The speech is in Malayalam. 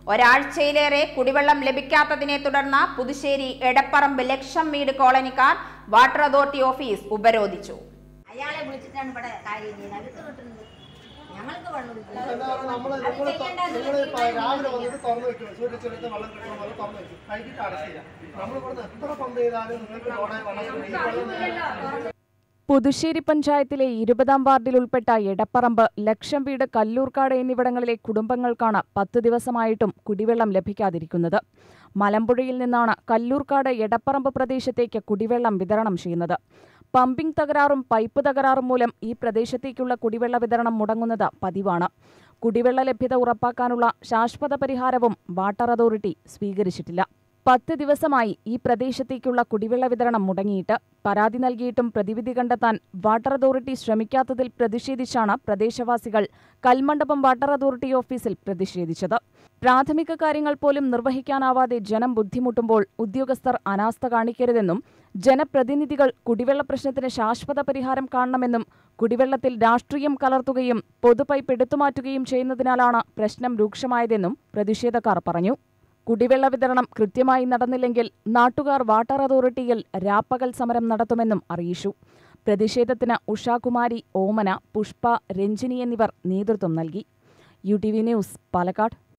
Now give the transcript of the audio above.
ഒരാഴ്ചയിലേറെ കുടിവെള്ളം ലഭിക്കാത്തതിനെ തുടർന്ന് പുതുശ്ശേരി എടപ്പറമ്പ് ലക്ഷം വീട് കോളനിക്കാർ വാട്ടർ അതോറിറ്റി ഓഫീസ് ഉപരോധിച്ചു അയാളെ വിളിച്ചിട്ടാണ് ഇവിടെ കാര്യം ചെയ്യുന്നത് അടുത്ത് കിട്ടുന്നത് ഞങ്ങൾക്ക് വെള്ളമില്ല എന്താണ് നമ്മള് അത് നിങ്ങള് ചെയ്യേണ്ടത് നിങ്ങള് ഇപ്പൊ രാവിലെ വന്നിട്ട് തുറന്നു വെക്കണം സൂര്യച്ചെടുത്ത് വെള്ളം കിട്ടണം പോലെ തുറന്നു വെക്കും കഴിഞ്ഞിട്ട് അടച്ചില്ല നമ്മൾ ഇവിടുന്ന് എത്ര പമ്പ് ചെയ്താലും നിങ്ങൾക്ക് ലോഡായി വെള്ളം കിട്ടും. ഈ വെള്ളം നേരെ പുതുശ്ശേരി പഞ്ചായത്തിലെ ഇരുപതാം വാർഡിൽ ഉൾപ്പെട്ട എടപ്പറമ്പ് ലക്ഷം വീട് കല്ലൂർക്കാട് എന്നിവിടങ്ങളിലെ കുടുംബങ്ങൾക്കാണ് പത്ത് ദിവസമായിട്ടും കുടിവെള്ളം ലഭിക്കാതിരിക്കുന്നത് മലമ്പുഴയിൽ നിന്നാണ് കല്ലൂർക്കാട് എടപ്പറമ്പ് പ്രദേശത്തേക്ക് കുടിവെള്ളം വിതരണം ചെയ്യുന്നത് പമ്പിംഗ് തകരാറും പൈപ്പ് തകരാറും മൂലം ഈ പ്രദേശത്തേക്കുള്ള കുടിവെള്ള വിതരണം മുടങ്ങുന്നത് പതിവാണ് കുടിവെള്ള ലഭ്യത ഉറപ്പാക്കാനുള്ള ശാശ്വത പരിഹാരവും വാട്ടർ അതോറിറ്റി സ്വീകരിച്ചിട്ടില്ല പത്ത് ദിവസമായി ഈ പ്രദേശത്തേക്കുള്ള കുടിവെള്ള വിതരണം മുടങ്ങിയിട്ട് പരാതി നൽകിയിട്ടും പ്രതിവിധി കണ്ടെത്താൻ വാട്ടർ അതോറിറ്റി ശ്രമിക്കാത്തതിൽ പ്രതിഷേധിച്ചാണ് പ്രദേശവാസികൾ കൽമണ്ഡപം വാട്ടർ അതോറിറ്റി ഓഫീസിൽ പ്രതിഷേധിച്ചത് പ്രാഥമിക കാര്യങ്ങൾ പോലും നിർവഹിക്കാനാവാതെ ജനം ബുദ്ധിമുട്ടുമ്പോൾ ഉദ്യോഗസ്ഥർ അനാസ്ഥ കാണിക്കരുതെന്നും ജനപ്രതിനിധികൾ കുടിവെള്ള പ്രശ്നത്തിന് ശാശ്വത പരിഹാരം കാണണമെന്നും കുടിവെള്ളത്തിൽ രാഷ്ട്രീയം കലർത്തുകയും പൊതുപൈപ്പ് എടുത്തുമാറ്റുകയും ചെയ്യുന്നതിനാലാണ് പ്രശ്നം രൂക്ഷമായതെന്നും പ്രതിഷേധക്കാർ പറഞ്ഞു കുടിവെള്ള വിതരണം കൃത്യമായി നടന്നില്ലെങ്കിൽ നാട്ടുകാർ വാട്ടർ അതോറിറ്റിയിൽ രാപ്പകൽ സമരം നടത്തുമെന്നും അറിയിച്ചു പ്രതിഷേധത്തിന് ഉഷാകുമാരി ഓമന പുഷ്പ രഞ്ജിനി എന്നിവർ നേതൃത്വം നൽകി U T V news Palakkad